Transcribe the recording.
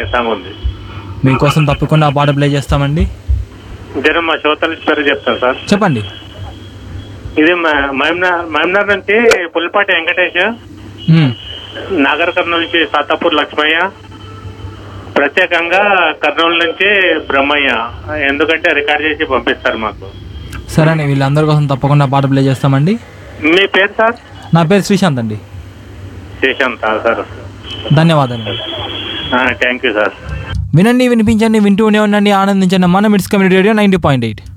Song ఉంది మీకోసం తప్పకుండా ఆ పాట ప్లే చేస్తామండి జనం మా శ్రోతల పేరు చెప్తాను సార్ చెప్పండి ఇది మ- మహమ్నార్ మహమ్నార్ నుంచి పుల్పాటి వెంకటేష్ మ్మ్. నాగర్ కర్నూలు నుంచి సాతాపూర్ లక్ష్మయ్య ప్రత్యేకంగా కర్నూలు నుంచి బ్రహ్మయ్య ఎందుకంటే రికార్డ్ చేసి పంపిస్తారు మాకు సరే అండి వీళ్ళందరి కోసం తప్పకుండా పాట ప్లే చేస్తామండి మీ పేరు సార్ నా పేరు శ్రీశాంత్ అండి శేషాంత్ సార్ ధన్యవాదాలు థ్యాంక్ యూ సార్ వినండి వినిపించండి వింటూనే ఉండండి ఆనందించండి మన Mids community radio ninety point eight